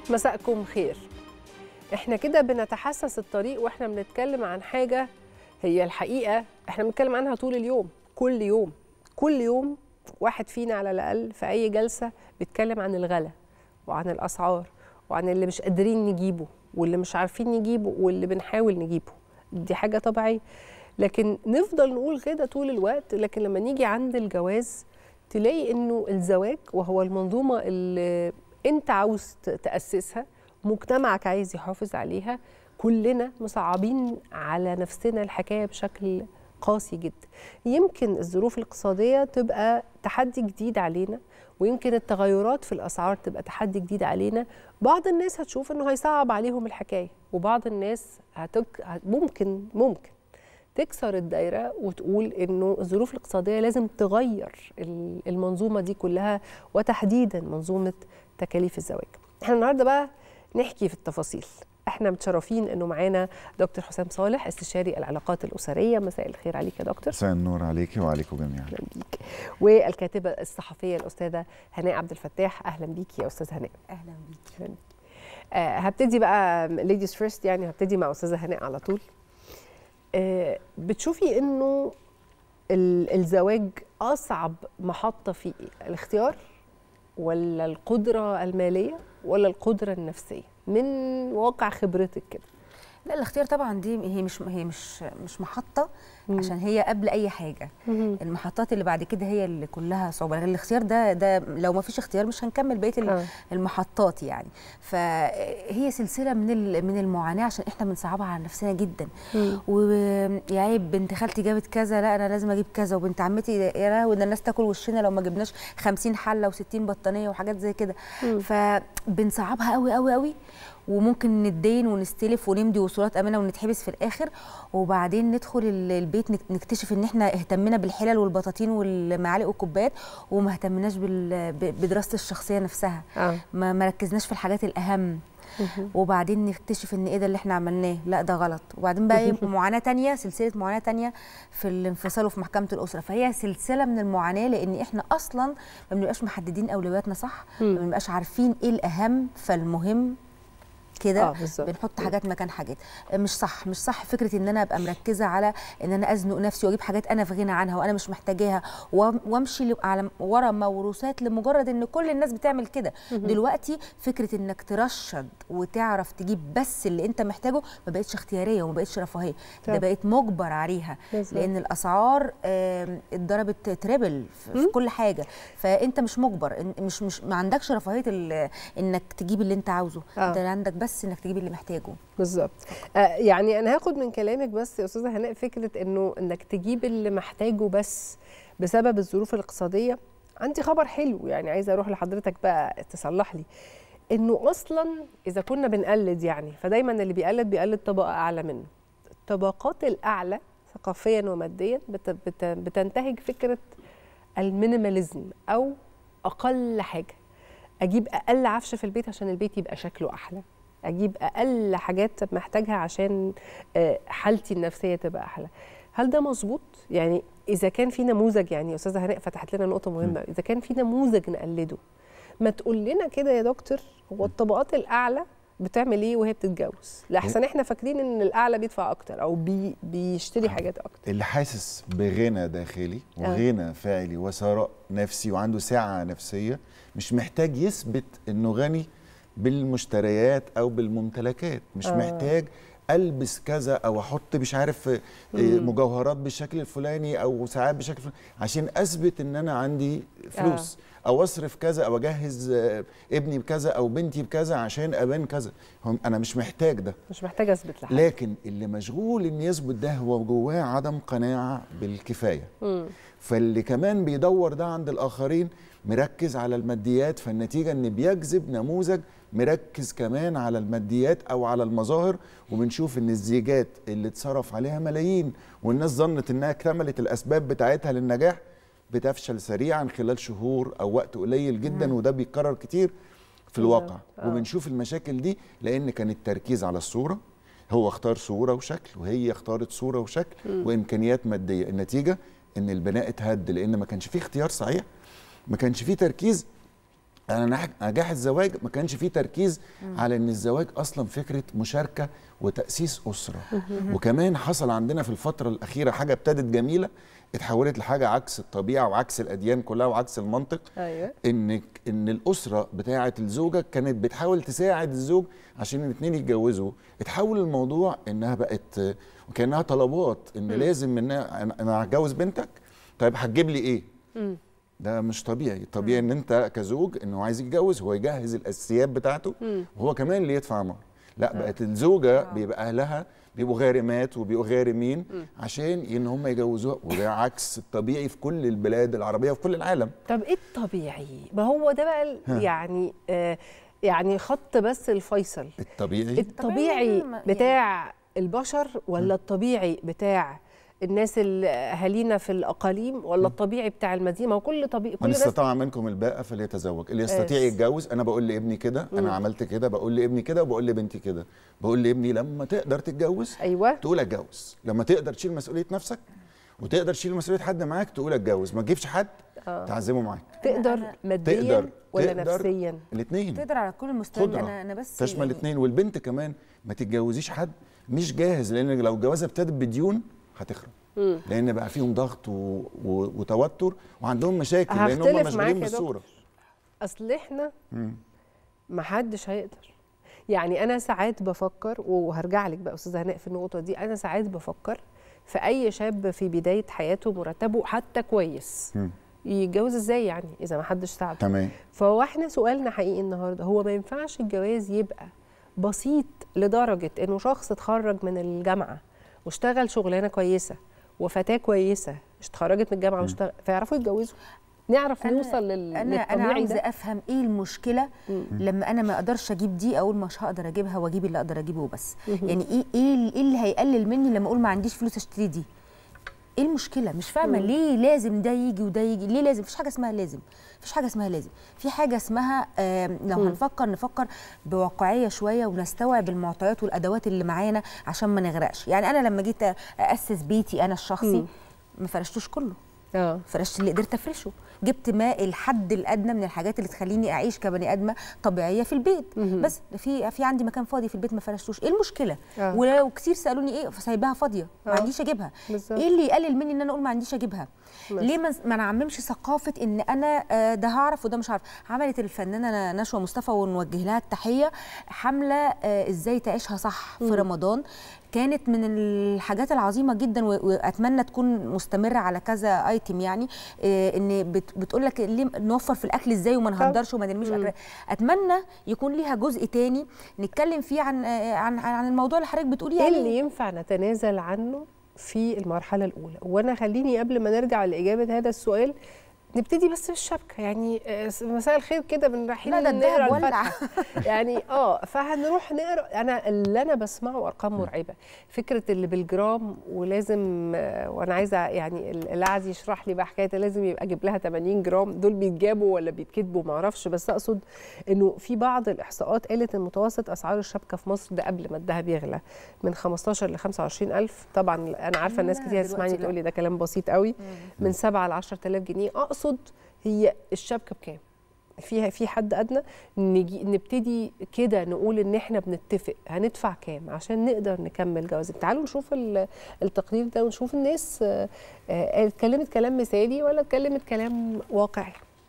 مساءكم خير احنا كده بنتحسس الطريق واحنا بنتكلم عن حاجة هي الحقيقة احنا بنتكلم عنها طول اليوم كل يوم كل يوم واحد فينا على الأقل في أي جلسة بيتكلم عن الغلا وعن الأسعار وعن اللي مش قادرين نجيبه واللي مش عارفين نجيبه واللي بنحاول نجيبه دي حاجة طبيعية لكن نفضل نقول كده طول الوقت لكن لما نيجي عند الجواز تلاقي انه الزواج وهو المنظومة اللي انت عاوز تأسسها مجتمعك عايز يحافظ عليها كلنا مصعبين على نفسنا الحكاية بشكل قاسي جدا يمكن الظروف الاقتصادية تبقى تحدي جديد علينا ويمكن التغيرات في الأسعار تبقى تحدي جديد علينا بعض الناس هتشوف أنه هيصعب عليهم الحكاية وبعض الناس هتك... ممكن ممكن تكسر الدايره وتقول انه الظروف الاقتصاديه لازم تغير المنظومه دي كلها وتحديدا منظومه تكاليف الزواج. احنا النهارده بقى نحكي في التفاصيل. احنا متشرفين انه معانا دكتور حسام صالح استشاري العلاقات الاسريه مساء الخير عليك يا دكتور مساء النور عليكي وعليكم جميعا اهلا بيك والكاتبه الصحفيه الاستاذه هناء عبد الفتاح اهلا بيك يا استاذ هناء اهلا بيك اهلا بيك آه هبتدي بقى ليديز فيرست يعني هبتدي مع استاذه هناء على طول آه بتشوفي انه الزواج اصعب محطه في الاختيار ولا القدره الماليه ولا القدره النفسيه من واقع خبرتك كده لا الاختيار طبعا دي هي مش هي مش مش محطه مم. عشان هي قبل اي حاجه مم. المحطات اللي بعد كده هي اللي كلها صعوبه الاختيار ده ده لو ما فيش اختيار مش هنكمل بقيه آه. المحطات يعني فهي سلسله من من المعاناه عشان احنا بنصعبها على نفسنا جدا ويا عيب بنت خالتي جابت كذا لا انا لازم اجيب كذا وبنت عمتي يا لهوي ده الناس تاكل وشنا لو ما جبناش 50 حله و60 بطانيه وحاجات زي كده فبنصعبها قوي قوي قوي وممكن نتدين ونستلف ونمضي وصولات امانه ونتحبس في الاخر وبعدين ندخل البيت نكتشف ان احنا اهتمينا بالحلل والبطاطين والمعالق والكوبايات وما اهتمناش بدراسه الشخصيه نفسها آه. ما ركزناش في الحاجات الاهم وبعدين نكتشف ان ايه ده اللي احنا عملناه لا ده غلط وبعدين بقى معاناه تانية سلسله معاناه تانية في الانفصال وفي محكمه الاسره فهي سلسله من المعاناه لان احنا اصلا ما بنبقاش محددين اولوياتنا صح ما بنبقاش عارفين ايه الاهم فالمهم كده آه بنحط حاجات مكان حاجات مش صح مش صح فكره ان انا ابقى مركزه على ان انا ازنق نفسي واجيب حاجات انا في غنى عنها وانا مش محتاجاها وامشي على ورا موروثات لمجرد ان كل الناس بتعمل كده دلوقتي فكره انك ترشد وتعرف تجيب بس اللي انت محتاجه ما بقتش اختياريه وما بقتش رفاهيه ده بقيت مجبر عليها لان الاسعار اتضربت تريبل في كل حاجه فانت مش مجبر مش مش ما عندكش رفاهيه انك تجيب اللي انت عاوزه آه. انت عندك بس انك تجيب اللي محتاجه بالظبط آه يعني انا هاخد من كلامك بس يا استاذه هناء فكره انه انك تجيب اللي محتاجه بس بسبب الظروف الاقتصاديه عندي خبر حلو يعني عايزه اروح لحضرتك بقى تصلح لي انه اصلا اذا كنا بنقلد يعني فدايما اللي بيقلد بيقلد طبقه اعلى منه الطبقات الاعلى ثقافيا وماديا بت بت بتنتهج فكره المينيماليزم او اقل حاجه اجيب اقل عفش في البيت عشان البيت يبقى شكله احلى اجيب اقل حاجات محتاجها عشان حالتي النفسيه تبقى احلى هل ده مظبوط يعني اذا كان في نموذج يعني استاذه هناء فتحت لنا نقطه مهمه اذا كان في نموذج نقلده ما تقول لنا كده يا دكتور هو الطبقات الاعلى بتعمل ايه وهي بتتجوز لاحسن احنا فاكرين ان الاعلى بيدفع اكتر او بي بيشتري حاجات اكتر اللي حاسس بغنى داخلي وغنى فعلي وثراء نفسي وعنده سعه نفسيه مش محتاج يثبت انه غني بالمشتريات او بالممتلكات مش آه. محتاج البس كذا او احط مش عارف مجوهرات بالشكل الفلاني او ساعات بالشكل الفلاني عشان اثبت ان انا عندي فلوس آه. او اصرف كذا او اجهز ابني بكذا او بنتي بكذا عشان ابان كذا انا مش محتاج ده مش محتاج اثبت لحد لكن اللي مشغول ان يثبت ده هو جواه عدم قناعه بالكفايه م. فاللي كمان بيدور ده عند الاخرين مركز على الماديات فالنتيجه ان بيجذب نموذج مركز كمان على الماديات او على المظاهر وبنشوف ان الزيجات اللي اتصرف عليها ملايين والناس ظنت انها اكتملت الاسباب بتاعتها للنجاح بتفشل سريعا خلال شهور او وقت قليل جدا وده بيتكرر كتير في الواقع آه. وبنشوف المشاكل دي لان كان التركيز على الصوره هو اختار صوره وشكل وهي اختارت صوره وشكل وامكانيات ماديه النتيجه ان البناء اتهد لان ما كانش فيه اختيار صحيح ما كانش فيه تركيز انا نجاح الزواج ما كانش فيه تركيز على ان الزواج اصلا فكره مشاركه وتاسيس اسره وكمان حصل عندنا في الفتره الاخيره حاجه ابتدت جميله اتحولت لحاجه عكس الطبيعه وعكس الاديان كلها وعكس المنطق ايوه ان ان الاسره بتاعه الزوجه كانت بتحاول تساعد الزوج عشان الاثنين يتجوزوا اتحول الموضوع انها بقت وكانها طلبات ان لازم منها انا أنا هتجوز بنتك طيب هتجيب لي ايه مم. ده مش طبيعي طبيعي ان انت كزوج انه عايز يتجوز هو يجهز الاساسيات بتاعته مم. وهو كمان اللي يدفع مهر لا بقت الزوجه آه. بيبقى اهلها بيبقوا غارمات وبيبقوا غارمين عشان ان هم يجوزوها وده عكس الطبيعي في كل البلاد العربيه وفي كل العالم طب ايه الطبيعي ما هو ده بقى ال- ها. يعني آه يعني خط بس الفيصل الطبيعي الطبيعي ما- يعني- بتاع البشر ولا الطبيعي بتاع الناس اللي اهالينا في الاقاليم ولا الطبيعي بتاع المدينه ما هو كل طبيعي كل من الناس استطاع منكم الباءة فليتزوج اللي يستطيع بس. يتجوز انا بقول لابني كده انا عملت كده بقول لابني كده وبقول لبنتي كده بقول لابني لما تقدر تتجوز ايوه تقول اتجوز لما تقدر تشيل مسؤوليه نفسك وتقدر تشيل مسؤوليه حد معاك تقول اتجوز ما تجيبش حد آه. تعزمه معاك تقدر أنا- ماديا تقدر ولا تقدر نفسيا الاثنين تقدر على كل المستويات قدرة انا انا بس تشمل يعني الاثنين والبنت كمان ما تتجوزيش حد مش جاهز لان لو الجوازه ابتدت بديون هتخرب مم. لان بقى فيهم ضغط و... و... وتوتر وعندهم مشاكل لان هم هختلف معاك مشغولين يا بالصوره اصل احنا مم. ما حدش هيقدر يعني انا ساعات بفكر وهرجع لك بقى استاذه هناء في النقطه دي انا ساعات بفكر في اي شاب في بدايه حياته مرتبه حتى كويس مم. يتجوز ازاي يعني اذا ما حدش ساعده تمام فهو احنا سؤالنا حقيقي النهارده هو ما ينفعش الجواز يبقى بسيط لدرجه انه شخص اتخرج من الجامعه واشتغل شغلانه كويسه وفتاه كويسه اتخرجت من الجامعه واشتغل فيعرفوا يتجوزوا نعرف أنا- نوصل لل... انا انا للطبيعي عاوزه ده افهم ايه المشكله مم. لما انا ما اقدرش اجيب دي اقول مش هقدر اجيبها واجيب اللي اقدر اجيبه بس مهم. يعني ايه ايه ايه اللي هيقلل مني لما اقول ما عنديش فلوس اشتري دي ايه المشكله مش فاهمه مم. ليه لازم ده يجي وده يجي ليه لازم مفيش حاجه اسمها لازم مفيش حاجه اسمها لازم في حاجه اسمها آم، لو مم. هنفكر نفكر بواقعيه شويه ونستوعب المعطيات والادوات اللي معانا عشان ما نغرقش يعني انا لما جيت اسس بيتي انا الشخصي مم. ما فرشتوش كله اه فرشت اللي قدرت افرشه جبت ما الحد الادنى من الحاجات اللي تخليني اعيش كبني ادمه طبيعيه في البيت مهم. بس في في عندي مكان فاضي في البيت ما فرشتوش ايه المشكله آه. ولو كتير سالوني ايه فسايباها فاضيه ما آه. عنديش اجيبها بالظبط. ايه اللي يقلل مني ان انا اقول ما عنديش اجيبها بس. ليه ما ما نعممش ثقافه ان انا آه، ده هعرف وده مش هعرف عملت الفنانه نشوى مصطفى ونوجه لها التحيه حمله آه، ازاي تعيشها صح في مم. رمضان كانت من الحاجات العظيمه جدا و- واتمنى تكون مستمره على كذا ايتم يعني آه، ان بت بتقول لك ليه نوفر في الاكل ازاي وما نهدرش وما نرميش مم. اكل اتمنى يكون ليها جزء تاني نتكلم فيه عن آه، عن عن الموضوع اللي حضرتك بتقوليه ايه عليه اللي ينفع نتنازل عنه في المرحله الاولى وانا خليني قبل ما نرجع لاجابه هذا السؤال نبتدي بس بالشبكه يعني آه، مساء الخير كده من رايحين لا، ده نقرا الدهب ولع. الفاتحه يعني اه فهنروح نقرا انا اللي انا بسمعه ارقام مرعبه فكره اللي بالجرام ولازم آه، وانا عايزه يعني اللي عايز يشرح لي بقى حكايه لازم يبقى اجيب لها 80 جرام دول بيتجابوا ولا بيتكتبوا ما اعرفش بس اقصد انه في بعض الاحصاءات قالت ان متوسط اسعار الشبكه في مصر ده قبل ما الذهب يغلى من 15 ل 25 الف طبعا انا عارفه الناس لا، كتير دلوقتي هتسمعني لا. تقول لي ده كلام بسيط قوي من 7 ل 10000 جنيه اقصد هي الشبكه بكام فيها في حد ادنى نجي نبتدي كده نقول ان احنا بنتفق هندفع كام عشان نقدر نكمل جواز تعالوا نشوف ال- التقرير ده ونشوف الناس آه، آه، اتكلمت كلام مثالي ولا اتكلمت كلام واقعي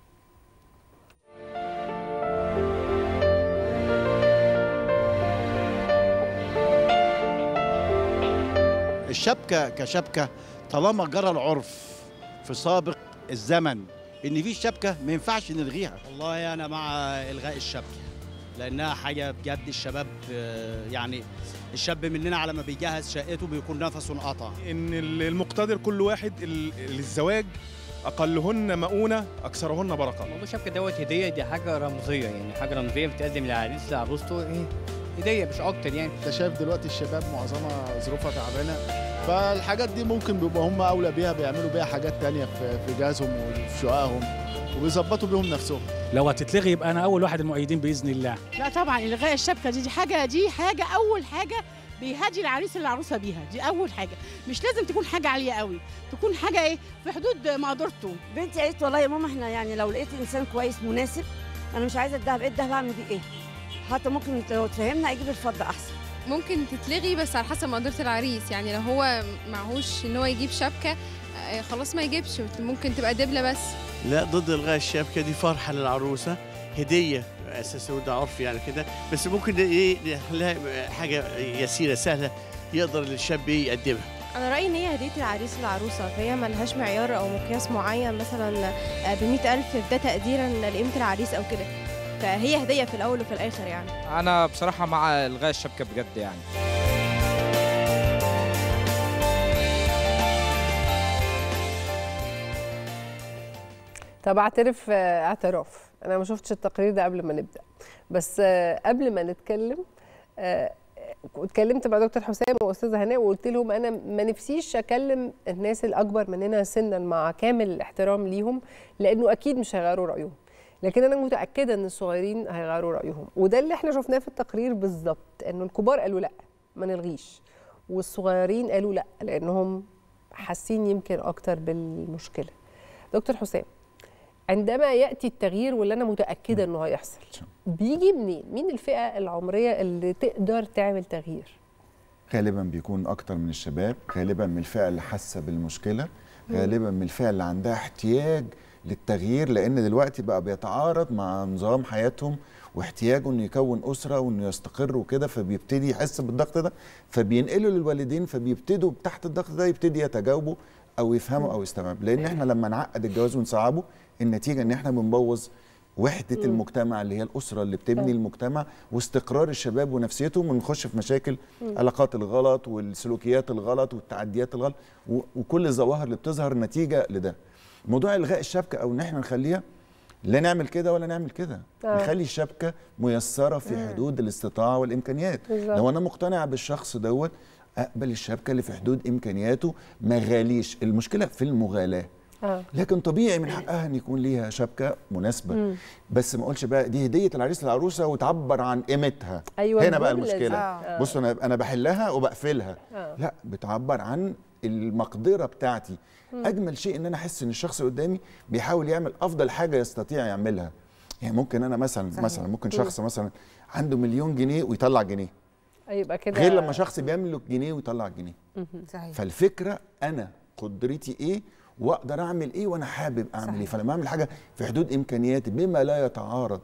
الشبكة كشبكة طالما جرى العرف في سابق الزمن ان في شبكة ما ينفعش نلغيها والله انا مع الغاء الشبكه لانها حاجه بجد الشباب آه، يعني الشاب مننا على ما بيجهز شقته بيكون نفسه انقطع ان المقتدر كل واحد ال- للزواج اقلهن مؤونه اكثرهن بركه موضوع الشبكه دوت هديه دي حاجه رمزيه يعني حاجه رمزيه بتقدم للعريس لعروسته ايه هديه مش اكتر يعني انت شايف دلوقتي الشباب معظمها ظروفها تعبانه فالحاجات دي ممكن بيبقى هم اولى بيها بيعملوا بيها حاجات تانية في في جهازهم وفي شققهم وبيظبطوا بيهم نفسهم لو هتتلغي يبقى انا اول واحد المؤيدين باذن الله لا طبعا الغاء الشبكه دي دي حاجه دي حاجه اول حاجه بيهدي العريس العروسه بيها دي اول حاجه مش لازم تكون حاجه عاليه قوي تكون حاجه ايه في حدود مقدرته بنتي قالت والله يا ماما احنا يعني لو لقيت انسان كويس مناسب انا مش عايزه الدهب ايه الدهب اعمل بيه ايه حتى ممكن لو تفهمنا اجيب الفضه احسن ممكن تتلغي بس على حسب مقدرة العريس يعني لو هو معهوش ان هو يجيب شبكة آه، خلاص ما يجيبش ممكن تبقى دبلة بس لا ضد الغاء الشبكه دي فرحه للعروسه هديه اساسا وده عرف يعني كده بس ممكن ايه نخليها حاجه يسيره سهله يقدر الشاب ايه يقدمها انا رايي ان هي هديه العريس للعروسه فهي ملهاش معيار او مقياس معين مثلا ب ألف ده تقديرا لقيمه العريس او كده فهي هديه في الاول وفي الاخر يعني انا بصراحه مع الغاء الشبكه بجد يعني طب اعترف آه، اعتراف انا ما شفتش التقرير ده قبل ما نبدا بس آه، قبل ما نتكلم آه، اتكلمت مع دكتور حسام واستاذه هناء وقلت لهم انا ما نفسيش اكلم الناس الاكبر مننا سنا مع كامل الاحترام ليهم لانه اكيد مش هيغيروا رايهم لكن انا متاكده ان الصغيرين هيغيروا رايهم وده اللي احنا شفناه في التقرير بالظبط انه الكبار قالوا لا ما نلغيش والصغيرين قالوا لا لانهم حاسين يمكن اكتر بالمشكله دكتور حسام عندما ياتي التغيير واللي انا متاكده انه هيحصل بيجي منين مين الفئه العمريه اللي تقدر تعمل تغيير غالبا بيكون اكتر من الشباب غالبا من الفئه اللي حاسه بالمشكله غالبا من الفئه اللي عندها احتياج للتغيير لان دلوقتي بقى بيتعارض مع نظام حياتهم واحتياجه انه يكون اسره وانه يستقر وكده فبيبتدي يحس بالضغط ده فبينقلوا للوالدين فبيبتدوا تحت الضغط ده يبتدي يتجاوبوا او يفهموا او يستوعبوا لان احنا لما نعقد الجواز ونصعبه النتيجه ان احنا بنبوظ وحده المجتمع اللي هي الاسره اللي بتبني المجتمع واستقرار الشباب ونفسيتهم ونخش في مشاكل علاقات الغلط والسلوكيات الغلط والتعديات الغلط و- وكل الظواهر اللي بتظهر نتيجه لده موضوع الغاء الشبكه او ان احنا نخليها لا نعمل كده ولا نعمل كده آه. نخلي الشبكه ميسره في حدود الاستطاعه والامكانيات بالظبط. لو انا مقتنع بالشخص دوت اقبل الشبكه اللي في حدود امكانياته ما غاليش المشكله في المغالاه اه لكن طبيعي من حقها ان يكون ليها شبكه مناسبه مم. بس ما اقولش بقى دي هديه العريس للعروسه وتعبر عن قيمتها أيوة هنا بقى الجملة دي. المشكله آه. بص انا انا بحلها وبقفلها آه. لا بتعبر عن المقدره بتاعتي مم. اجمل شيء ان انا احس ان الشخص اللي قدامي بيحاول يعمل افضل حاجه يستطيع يعملها يعني ممكن انا مثلا صحيح. مثلا ممكن مم. شخص مثلا عنده مليون جنيه ويطلع جنيه يبقى كده غير لما شخص بيملك جنيه ويطلع جنيه صحيح فالفكره انا قدرتي ايه واقدر اعمل ايه وانا حابب اعمل صحيح. ايه فلما اعمل حاجه في حدود امكانياتي بما لا يتعارض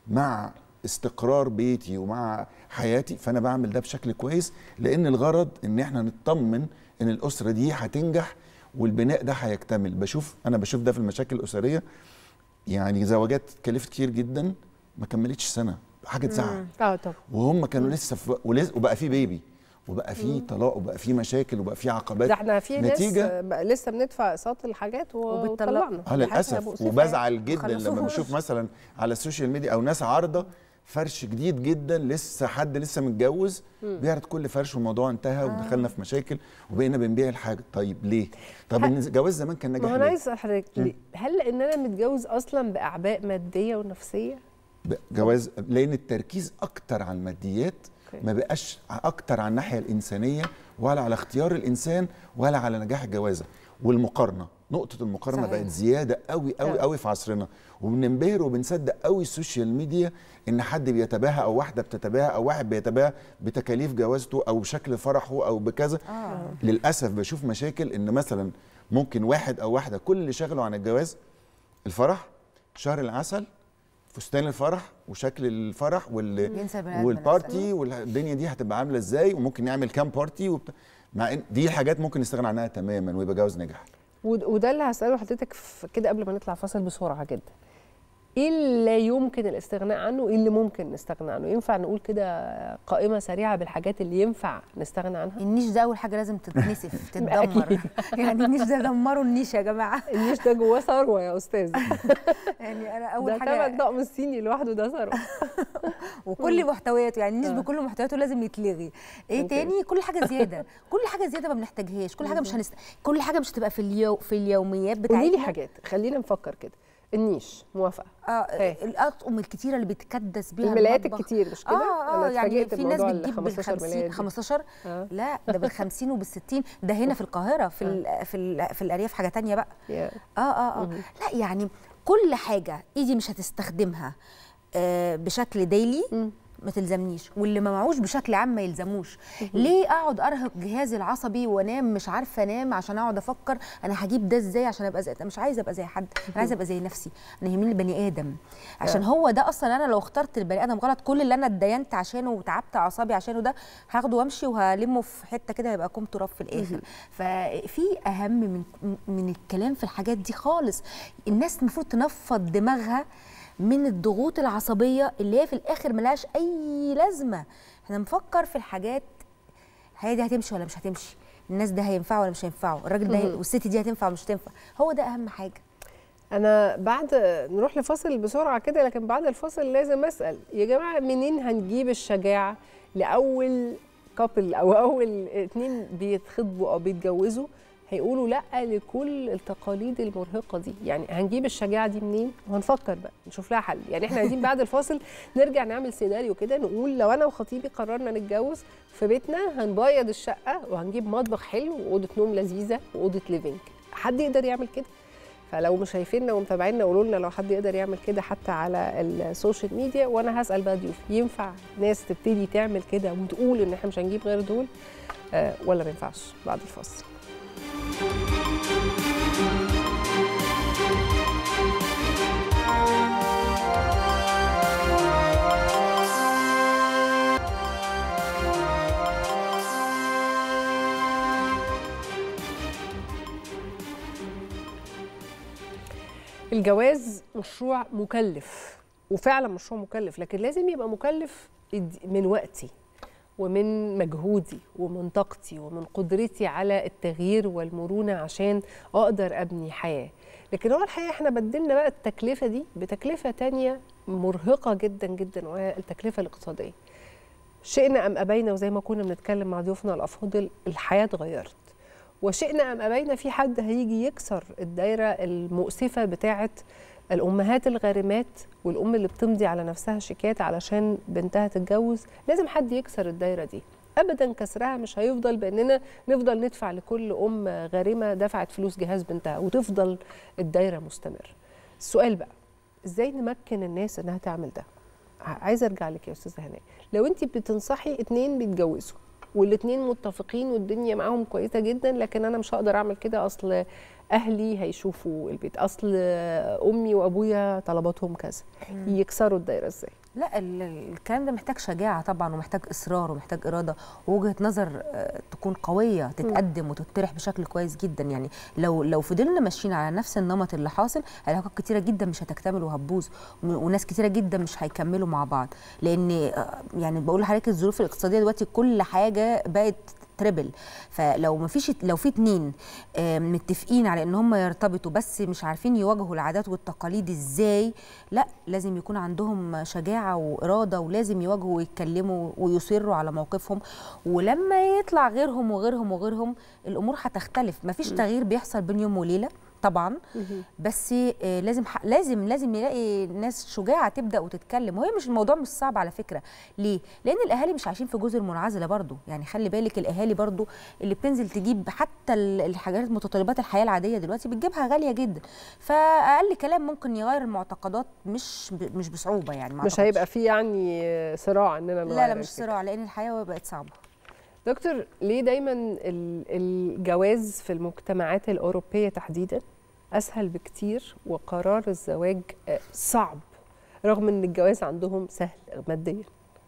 مع استقرار بيتي ومع حياتي فانا بعمل ده بشكل كويس لان الغرض ان احنا نطمن ان الاسره دي هتنجح والبناء ده هيكتمل بشوف انا بشوف ده في المشاكل الاسريه يعني زواجات كلفت كتير جدا ما كملتش سنه حاجه تزعل اه طبعا وهم كانوا لسه في ولس- وبقى في بيبي وبقى في طلاق وبقى في مشاكل وبقى في عقبات ده احنا في ناس نتيجه بقى لسه بندفع اقساط الحاجات و- وبتطلقنا. وطلقنا اه دي حاجة للاسف مؤسفة وبزعل جدا خلصوهاش. لما بشوف مثلا على السوشيال ميديا او ناس عارضه فرش جديد جدا لسه حد لسه متجوز مم. بيعرض كل فرش والموضوع انتهى ودخلنا في مشاكل وبقينا بنبيع الحاجه طيب ليه؟ طب الجواز زمان كان ما ناجح هو انا ليه؟ عايز اسال حضرتك ليه؟ هل لان انا متجوز اصلا باعباء ماديه ونفسيه؟ ب- جواز لان التركيز اكتر على الماديات أوكي. ما بقاش اكتر على الناحيه الانسانيه ولا على اختيار الانسان ولا على نجاح الجوازه والمقارنه نقطه المقارنه صحيح. بقت زياده قوي قوي آه. قوي في عصرنا وبننبهر وبنصدق قوي السوشيال ميديا ان حد بيتباهى او واحده بتتباهى او واحد بيتباهى بتكاليف جوازته او شكل فرحه او بكذا اه للاسف بشوف مشاكل ان مثلا ممكن واحد او واحده كل اللي شغله عن الجواز الفرح شهر العسل فستان الفرح وشكل الفرح وال ينسى البني آدم والبارتي والدنيا دي هتبقى عامله ازاي وممكن نعمل كام بارتي وبت... مع ان دي حاجات ممكن نستغنى عنها تماما ويبقى جواز نجح ود- وده اللي هساله لحضرتك في- كده قبل ما نطلع فاصل بسرعه جدا. ايه اللي لا يمكن الاستغناء عنه وايه اللي ممكن نستغنى عنه؟ ينفع نقول كده قائمه سريعه بالحاجات اللي ينفع نستغنى عنها؟ النيش ده اول حاجه لازم تتنسف تتدمر أكيد. يعني النيش ده دمروا النيش يا جماعه النيش ده جواه ثروه يا استاذ يعني انا ده اول تبع حاجه الطقم الصيني لوحده ده ثروه وكل محتوياته يعني النيش آه. بكل محتوياته لازم يتلغي ايه أوكي. تاني كل حاجه زياده كل حاجه زياده ما بنحتاجهاش كل حاجه مش هنست... كل حاجه مش هتبقى في اليو... في اليوميات بتاعتنا قولي لي حاجات خلينا نفكر كده النيش موافقه اه إيه. الاطقم الكتيره اللي بيتكدس بيها الملايات المطبخ. الكتير مش كده؟ اه اه أنا يعني اتفاجئت في ناس بموضوع ال بتجيب بال 15 ملاية 50 دي. 15 آه. لا ده بال 50 وبال 60 ده هنا في القاهره في ال في ال في الارياف حاجه تانية بقى يا. اه اه اه مهم. لا يعني كل حاجه ايدي مش هتستخدمها آه بشكل ديلي ما تلزمنيش واللي ما معوش بشكل عام ما يلزموش ليه اقعد ارهق جهازي العصبي وانام مش عارفه انام عشان اقعد افكر انا هجيب ده ازاي عشان ابقى زي أنا مش عايزه ابقى زي حد انا عايزه ابقى زي نفسي انا يهمني البني ادم عشان آه. هو ده اصلا انا لو اخترت البني ادم غلط كل اللي انا اتدينت عشانه وتعبت اعصابي عشانه ده هاخده وامشي وهلمه في حته كده هيبقى كوم تراب في الاخر ففي اهم من من الكلام في الحاجات دي خالص الناس المفروض تنفض دماغها من الضغوط العصبيه اللي هي في الاخر ملهاش اي لازمه احنا نفكر في الحاجات هي دي هتمشي ولا مش هتمشي الناس ده هينفعوا ولا مش هينفعوا الراجل ده هي- مهم. والست دي هتنفع ولا مش هتنفع هو ده اهم حاجه انا بعد نروح لفاصل بسرعه كده لكن بعد الفاصل لازم اسال يا جماعه منين هنجيب الشجاعه لاول كابل او اول اتنين بيتخطبوا او بيتجوزوا هيقولوا لا لكل التقاليد المرهقه دي يعني هنجيب الشجاعه دي منين وهنفكر بقى نشوف لها حل يعني احنا عايزين بعد الفاصل نرجع نعمل سيناريو كده نقول لو انا وخطيبي قررنا نتجوز في بيتنا هنبيض الشقه وهنجيب مطبخ حلو واوضه نوم لذيذه واوضه ليفينج حد يقدر يعمل كده فلو مش شايفيننا ومتابعينا قولوا لنا لو حد يقدر يعمل كده حتى على السوشيال ميديا وانا هسال بقى ضيوف ينفع ناس تبتدي تعمل كده وتقول ان احنا مش هنجيب غير دول آه ولا ما ينفعش بعد الفاصل الجواز مشروع مكلف وفعلا مشروع مكلف لكن لازم يبقى مكلف من وقتي ومن مجهودي ومن طاقتي ومن قدرتي على التغيير والمرونه عشان اقدر ابني حياه لكن هو الحقيقه احنا بدلنا بقى التكلفه دي بتكلفه تانية مرهقه جدا جدا وهي التكلفه الاقتصاديه شئنا ام ابينا وزي ما كنا بنتكلم مع ضيوفنا الافاضل الحياه اتغيرت وشئنا ام ابينا في حد هيجي يكسر الدايره المؤسفه بتاعه الامهات الغارمات والام اللي بتمضي على نفسها شيكات علشان بنتها تتجوز لازم حد يكسر الدايره دي ابدا كسرها مش هيفضل باننا نفضل ندفع لكل ام غارمه دفعت فلوس جهاز بنتها وتفضل الدايره مستمر السؤال بقى ازاي نمكن الناس انها تعمل ده عايزه ارجع لك يا استاذه هناء لو انت بتنصحي اتنين بيتجوزوا والاتنين متفقين والدنيا معاهم كويسه جدا لكن انا مش هقدر اعمل كده اصل اهلي هيشوفوا البيت اصل امي وابويا طلباتهم كذا يكسروا الدايره ازاي لا ال- الكلام ده محتاج شجاعه طبعا ومحتاج اصرار ومحتاج اراده ووجهه نظر آه، تكون قويه تتقدم وتطرح بشكل كويس جدا يعني لو لو فضلنا ماشيين على نفس النمط اللي حاصل علاقات كتيره جدا مش هتكتمل وهتبوظ ون- وناس كتيره جدا مش هيكملوا مع بعض لان آه، يعني بقول لحضرتك الظروف الاقتصاديه دلوقتي كل حاجه بقت تريبل فلو ما فيش لو في اتنين آه، متفقين على ان هم يرتبطوا بس مش عارفين يواجهوا العادات والتقاليد ازاي لا لازم يكون عندهم شجاعه واراده ولازم يواجهوا ويتكلموا ويصروا على موقفهم ولما يطلع غيرهم وغيرهم وغيرهم الامور هتختلف مفيش م. تغيير بيحصل بين يوم وليله طبعا بس آه، لازم ح- لازم لازم يلاقي ناس شجاعه تبدا وتتكلم وهي مش الموضوع مش صعب على فكره ليه لان الاهالي مش عايشين في جزر منعزله برضو يعني خلي بالك الاهالي برضو اللي بتنزل تجيب حتى ال- الحاجات متطلبات الحياه العاديه دلوقتي بتجيبها غاليه جدا فاقل كلام ممكن يغير المعتقدات مش ب- مش بصعوبه يعني ما مش أعتقدش. هيبقى في يعني صراع اننا نغير لا لا مش الفكرة. صراع لان الحياه بقت صعبه دكتور ليه دايما ال- الجواز في المجتمعات الأوروبية تحديدا أسهل بكتير وقرار الزواج آه، صعب رغم ان الجواز عندهم سهل ماديا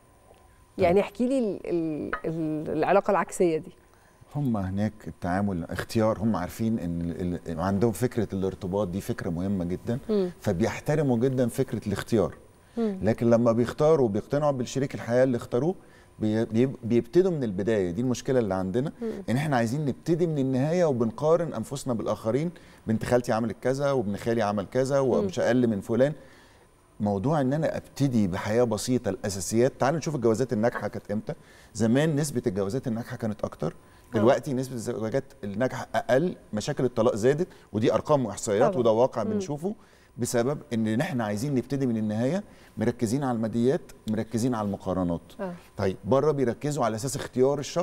يعني احكي لي ال- ال- ال- العلاقة العكسية دي هم هناك التعامل اختيار هم عارفين ان ال- ال- عندهم فكره الارتباط دي فكره مهمه جدا مم. فبيحترموا جدا فكره الاختيار مم. لكن لما بيختاروا بيقتنعوا بالشريك الحياه اللي اختاروه بي- بي- بيبتدوا من البدايه دي المشكله اللي عندنا مم. ان احنا عايزين نبتدي من النهايه وبنقارن انفسنا بالاخرين بنت خالتي عملت كذا وابن خالي عمل كذا ومش اقل من فلان موضوع ان انا ابتدي بحياه بسيطه الاساسيات تعالوا نشوف الجوازات الناجحه كانت امتى زمان نسبه الجوازات الناجحه كانت اكتر دلوقتي نسبه الزواجات الناجحه اقل مشاكل الطلاق زادت ودي ارقام واحصائيات طبعاً. وده واقع مم. بنشوفه بسبب ان احنا عايزين نبتدي من النهايه مركزين على الماديات مركزين على المقارنات آه. طيب بره بيركزوا على اساس اختيار الشخص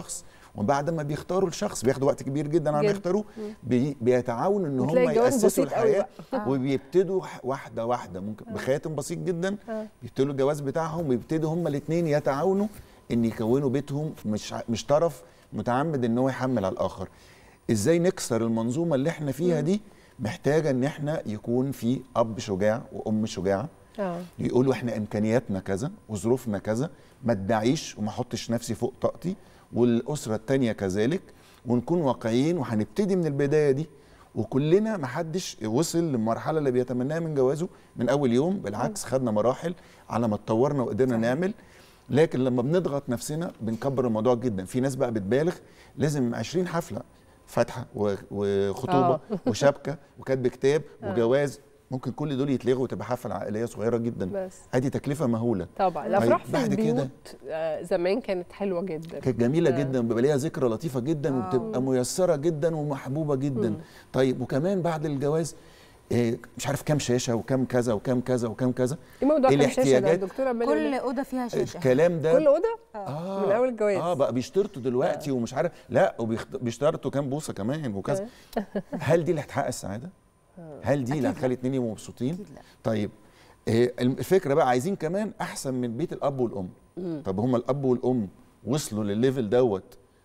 وبعد ما بيختاروا الشخص بياخدوا وقت كبير جدا على ما جدا. يختاروه مم. بي بيتعاونوا ان هم وتلاقي الجواز ياسسوا بسيط قوي الحياه بقى. آه. وبيبتدوا ح- واحده واحده ممكن بخاتم بسيط جدا آه. بيبتدوا الجواز بتاعهم ويبتدوا هم الاثنين يتعاونوا ان يكونوا بيتهم مش ع- مش طرف متعمد ان هو يحمل على الاخر ازاي نكسر المنظومه اللي احنا فيها دي محتاجه ان احنا يكون في اب شجاع وام شجاعه اه يقولوا احنا امكانياتنا كذا وظروفنا كذا ما ادعيش وما احطش نفسي فوق طاقتي والاسره التانيه كذلك ونكون واقعيين وهنبتدي من البدايه دي وكلنا ما حدش وصل للمرحله اللي بيتمناها من جوازه من اول يوم بالعكس خدنا مراحل على ما اتطورنا وقدرنا نعمل لكن لما بنضغط نفسنا بنكبر الموضوع جدا في ناس بقى بتبالغ لازم 20 حفله فاتحه و- وخطوبه آه. وشبكه وكاتب كتاب آه. وجواز ممكن كل دول يتلغوا وتبقى حفله عائليه صغيره جدا بس ادي تكلفه مهوله طبعا الافراح طيب في بعد كده البيوت آه، زمان كانت حلوه جدا كانت جميله آه. جدا بيبقى ليها ذكرى لطيفه جدا آه. وبتبقى ميسره جدا ومحبوبه جدا مم. طيب وكمان بعد الجواز إيه، مش عارف كام شاشه وكام كذا وكام كذا وكام كذا ايه موضوع كام شاشه ده الاحتياجات الدكتوره عمال كل يقول لك. اوضه فيها شاشه الكلام ده كل اوضه آه من اول الجواز اه بقى بيشترطوا دلوقتي ومش عارف لا وبيشترطوا كام بوصه كمان وكذا هل دي اللي هتحقق السعاده؟ هل دي اللي هتخلي اتنين يبقوا مبسوطين؟ طيب آه، الفكره بقى عايزين كمان احسن من بيت الاب والام مم. طب هما الاب والام وصلوا للليفل دوت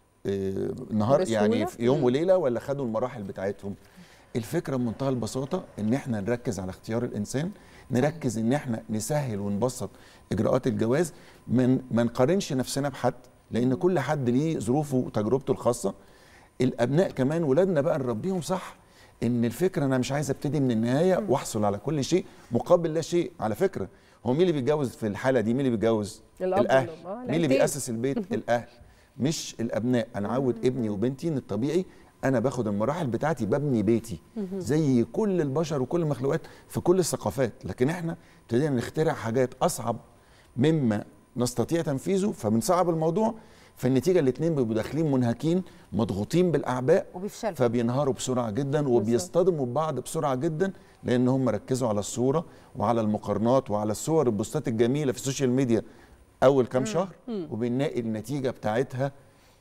آه، نهار بسهولة؟ يعني في يوم مم. وليله ولا خدوا المراحل بتاعتهم الفكره بمنتهى البساطه ان احنا نركز على اختيار الانسان نركز ان احنا نسهل ونبسط اجراءات الجواز من ما نقارنش نفسنا بحد لان كل حد ليه ظروفه وتجربته الخاصه الابناء كمان ولادنا بقى نربيهم صح ان الفكره انا مش عايز ابتدي من النهايه واحصل على كل شيء مقابل لا شيء على فكره هو مين اللي بيتجوز في الحاله دي مين اللي بيتجوز الأب الاهل والأم. آه، مين اللي العيلتين. بيأسس البيت الاهل مش الابناء انا عود ابني وبنتي ان الطبيعي انا باخد المراحل بتاعتي ببني بيتي مهم. زي كل البشر وكل المخلوقات في كل الثقافات لكن احنا ابتدينا نخترع حاجات اصعب مما نستطيع تنفيذه فبنصعب الموضوع فالنتيجه الاثنين بيبقوا داخلين منهكين مضغوطين بالاعباء وبيفشلوا فبينهاروا بسرعه جدا وبيصطدموا ببعض بسرعه جدا لان هم ركزوا على الصوره وعلى المقارنات وعلى الصور البوستات الجميله في السوشيال ميديا اول كام شهر مم. وبنلاقي النتيجه بتاعتها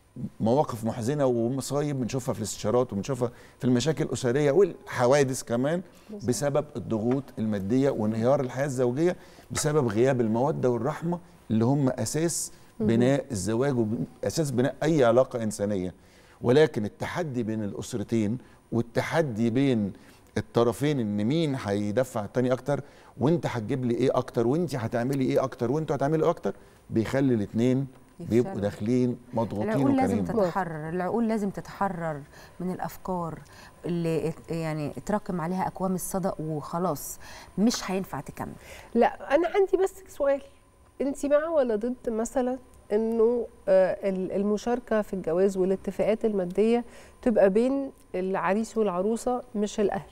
مواقف محزنه ومصايب بنشوفها في الاستشارات وبنشوفها في المشاكل الاسريه والحوادث كمان بسبب الضغوط الماديه وانهيار الحياه الزوجيه بسبب غياب الموده والرحمه اللي هم اساس بناء الزواج واساس بناء اي علاقه انسانيه ولكن التحدي بين الاسرتين والتحدي بين الطرفين ان مين هيدفع التاني اكتر وانت هتجيب لي ايه اكتر وانت هتعملي ايه اكتر وانتوا هتعملوا ايه اكتر بيخلي الاثنين بيبقوا يفشلوا. داخلين مضغوطين العقول لازم وكريمين تتحرر العقول لازم تتحرر من الافكار اللي ات- يعني اتراكم عليها اكوام الصدى وخلاص مش هينفع تكمل لا انا عندي بس سؤال انت مع ولا ضد مثلا انه آه، ال- المشاركه في الجواز والاتفاقات الماديه تبقى بين العريس والعروسه مش الاهل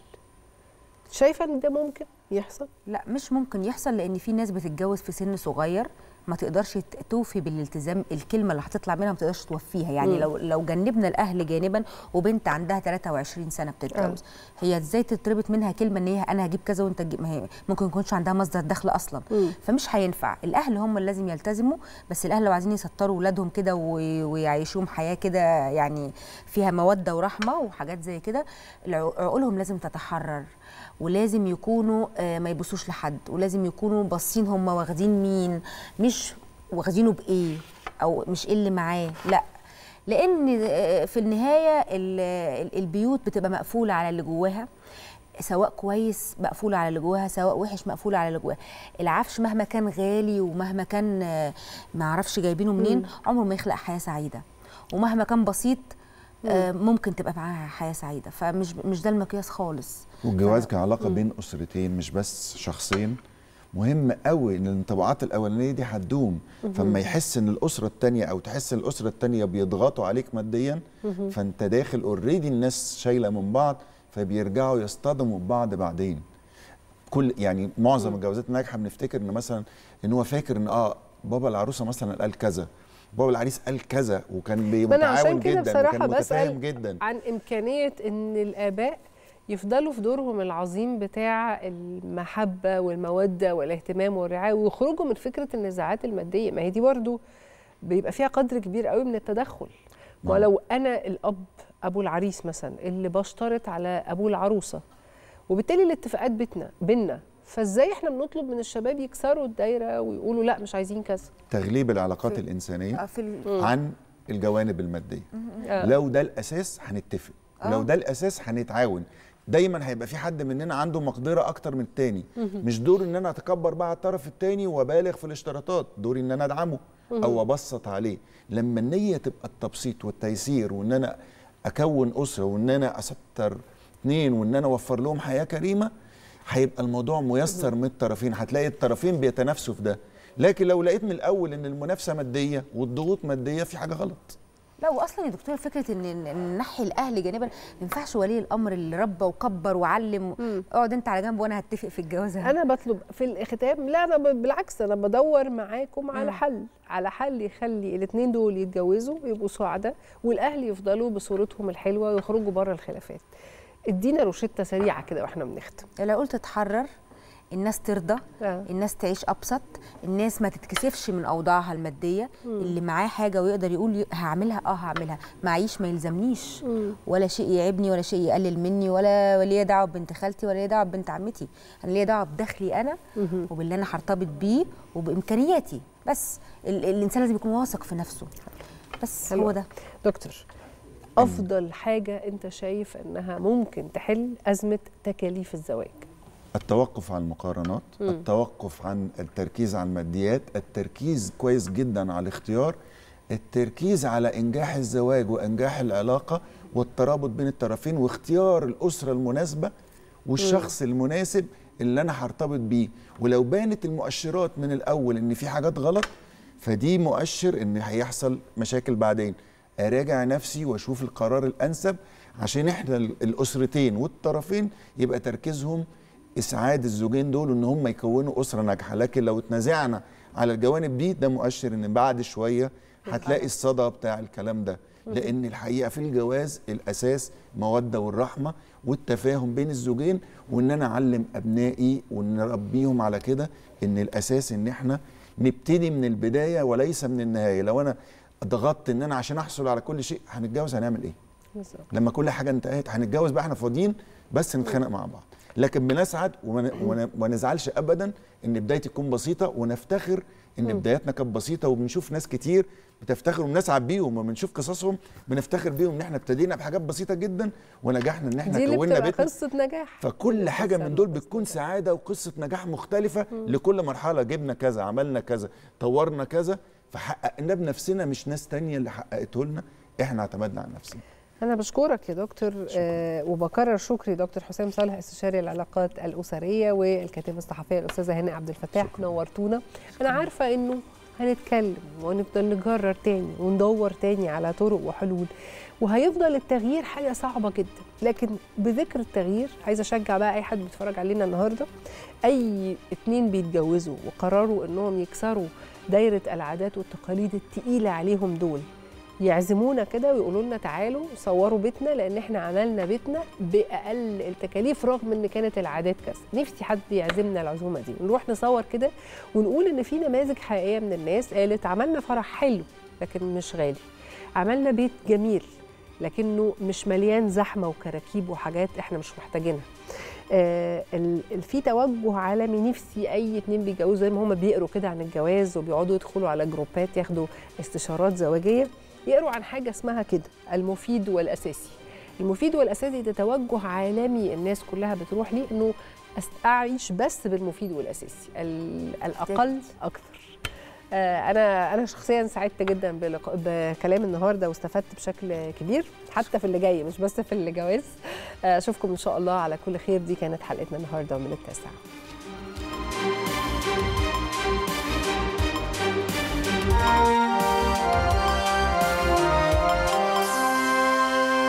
شايفه ان ده ممكن يحصل لا مش ممكن يحصل لان في ناس بتتجوز في سن صغير ما تقدرش ت- توفي بالالتزام الكلمه اللي هتطلع منها ما تقدرش توفيها يعني مم. لو لو جنبنا الاهل جانبا وبنت عندها 23 سنه بتتجوز هي ازاي تتربط منها كلمه ان هي انا هجيب كذا وانت تجيب ما هي ممكن يكونش عندها مصدر دخل اصلا مم. فمش هينفع الاهل هم اللي لازم يلتزموا بس الاهل لو عايزين يسطروا ولادهم كده وي- ويعيشوهم حياه كده يعني فيها موده ورحمه وحاجات زي كده الع- عقولهم لازم تتحرر ولازم يكونوا آه، ما يبصوش لحد ولازم يكونوا باصين هم واخدين مين مش واخدينه بايه او مش ايه اللي معاه لا لان آه، في النهايه ال- ال- البيوت بتبقى مقفوله على اللي جواها سواء كويس مقفولة على اللي جواها سواء وحش مقفولة على اللي جواها العفش مهما كان غالي ومهما كان آه، ما اعرفش جايبينه منين مم. عمره ما يخلق حياة سعيدة ومهما كان بسيط آه، ممكن تبقى معاها حياة سعيدة فمش مش ده المقياس خالص والجواز كعلاقه بين اسرتين مش بس شخصين مهم قوي ان الانطباعات الاولانيه دي هتدوم مهم. فما يحس ان الاسره الثانيه او تحس ان الاسره الثانيه بيضغطوا عليك ماديا مهم. فانت داخل اوريدي الناس شايله من بعض فبيرجعوا يصطدموا ببعض بعدين كل يعني معظم الجوازات الناجحه بنفتكر ان مثلا ان هو فاكر ان اه بابا العروسه مثلا قال كذا بابا العريس قال كذا وكان بي- ما انا عشان متعاون كده جدا بصراحه وكان متفاهم بسال جدا عن امكانيه ان الاباء يفضلوا في دورهم العظيم بتاع المحبه والموده والاهتمام والرعايه ويخرجوا من فكره النزاعات الماديه ما هي دي برضو بيبقى فيها قدر كبير قوي من التدخل ما- ولو انا الاب ابو العريس مثلا اللي بشترط على ابو العروسه وبالتالي الاتفاقات بيتنا بينا فازاي احنا بنطلب من الشباب يكسروا الدايره ويقولوا لا مش عايزين كذا تغليب العلاقات في- الانسانيه آه، في ال- عن الجوانب الماديه آه. لو ده الاساس هنتفق ولو آه. ده الاساس هنتعاون دايما هيبقى في حد مننا عنده مقدره اكتر من التاني مهم. مش دور ان انا اتكبر بقى على الطرف التاني وابالغ في الاشتراطات دوري ان انا ادعمه مهم. او ابسط عليه لما النيه تبقى التبسيط والتيسير وان انا اكون اسره وان انا استر اثنين وان انا اوفر لهم حياه كريمه هيبقى الموضوع ميسر من الطرفين هتلاقي الطرفين بيتنافسوا في ده لكن لو لقيت من الاول ان المنافسه ماديه والضغوط ماديه في حاجه غلط لا واصلا يا دكتور فكره ان إن- إن نحي الاهل جانبا ما ينفعش ولي الامر اللي ربى وكبر وعلم اقعد انت على جنب وانا هتفق في الجوازه انا بطلب في الختام لا انا ب- بالعكس انا بدور معاكم على حل على حل يخلي الاثنين دول يتجوزوا ويبقوا سعداء والاهل يفضلوا بصورتهم الحلوه ويخرجوا بره الخلافات ادينا روشته سريعه كده واحنا بنختم لو قلت تحرر الناس ترضى آه. الناس تعيش ابسط الناس ما تتكسفش من اوضاعها الماديه اللي معاه حاجه ويقدر يقول ي- هعملها اه هعملها معيش ما يلزمنيش ولا شيء يعيبني ولا شيء يقلل مني ولا ليا دعوه ببنت خالتي ولا ليا دعوه ببنت عمتي انا ليا دعوه بدخلي انا وباللي انا هرتبط بيه وبامكانياتي بس ال الانسان لازم يكون واثق في نفسه بس حلو. هو ده دكتور افضل حاجه انت شايف انها ممكن تحل ازمه تكاليف الزواج التوقف عن المقارنات مم. التوقف عن التركيز على الماديات التركيز كويس جدا على الاختيار التركيز على انجاح الزواج وانجاح العلاقه والترابط بين الطرفين واختيار الاسره المناسبه والشخص المناسب اللي انا هرتبط بيه ولو بانت المؤشرات من الاول ان في حاجات غلط فدي مؤشر ان هيحصل مشاكل بعدين اراجع نفسي واشوف القرار الانسب عشان احنا ال- الاسرتين والطرفين يبقى تركيزهم اسعاد الزوجين دول ان هم يكونوا اسره ناجحه لكن لو اتنازعنا على الجوانب دي ده مؤشر ان بعد شويه هتلاقي الصدى بتاع الكلام ده لان الحقيقه في الجواز الاساس موده والرحمه والتفاهم بين الزوجين وان انا اعلم ابنائي ونربيهم على كده ان الاساس ان احنا نبتدي من البدايه وليس من النهايه لو انا ضغطت ان انا عشان احصل على كل شيء هنتجوز هنعمل ايه بالظبط لما كل حاجه انتهت هنتجوز بقى احنا فاضيين بس نتخانق مع بعض لكن بنسعد وما وما- وما نزعلش ابدا ان بدايتي تكون بسيطه ونفتخر ان مم. بداياتنا كانت بسيطه وبنشوف ناس كتير بتفتخر وبنسعد بيهم وبنشوف قصصهم بنفتخر بيهم ان احنا ابتدينا بحاجات بسيطه جدا ونجحنا ان احنا دي اللي كونا بتبقى بيتنا قصه نجاح فكل حاجه من دول بتكون سعاده وقصه نجاح مختلفه لكل مرحله جبنا كذا عملنا كذا طورنا كذا فحققنا بنفسنا مش ناس تانية اللي حققته لنا احنا اعتمدنا على نفسنا أنا بشكرك يا دكتور آه وبكرر شكري دكتور حسام صالح استشاري العلاقات الأسرية والكاتبة الصحفية الأستاذة هاني عبد الفتاح نورتونا أنا عارفة إنه هنتكلم ونفضل نجرر تاني وندور تاني على طرق وحلول وهيفضل التغيير حاجة صعبة جدا لكن بذكر التغيير عايزة أشجع بقى أي حد بيتفرج علينا النهاردة أي اتنين بيتجوزوا وقرروا إنهم يكسروا دايرة العادات والتقاليد التقيلة عليهم دول يعزمونا كده ويقولوا لنا تعالوا صوروا بيتنا لان احنا عملنا بيتنا باقل التكاليف رغم ان كانت العادات كذا نفسي حد يعزمنا العزومه دي نروح نصور كده ونقول ان في نماذج حقيقيه من الناس قالت عملنا فرح حلو لكن مش غالي عملنا بيت جميل لكنه مش مليان زحمه وكراكيب وحاجات احنا مش محتاجينها آه ال- ال- في توجه عالمي نفسي اي اتنين بيتجوزوا زي ما هم بيقروا كده عن الجواز وبيقعدوا يدخلوا على جروبات ياخدوا استشارات زواجيه يقروا عن حاجه اسمها كده المفيد والاساسي المفيد والاساسي ده توجه عالمي الناس كلها بتروح ليه انه أس- اعيش بس بالمفيد والاساسي ال- الاقل اكثر آه، انا انا شخصيا سعدت جدا بلق- بكلام النهارده واستفدت بشكل كبير حتى في اللي جاي مش بس في اللي جواز آه، اشوفكم ان شاء الله على كل خير دي كانت حلقتنا النهارده من التاسعه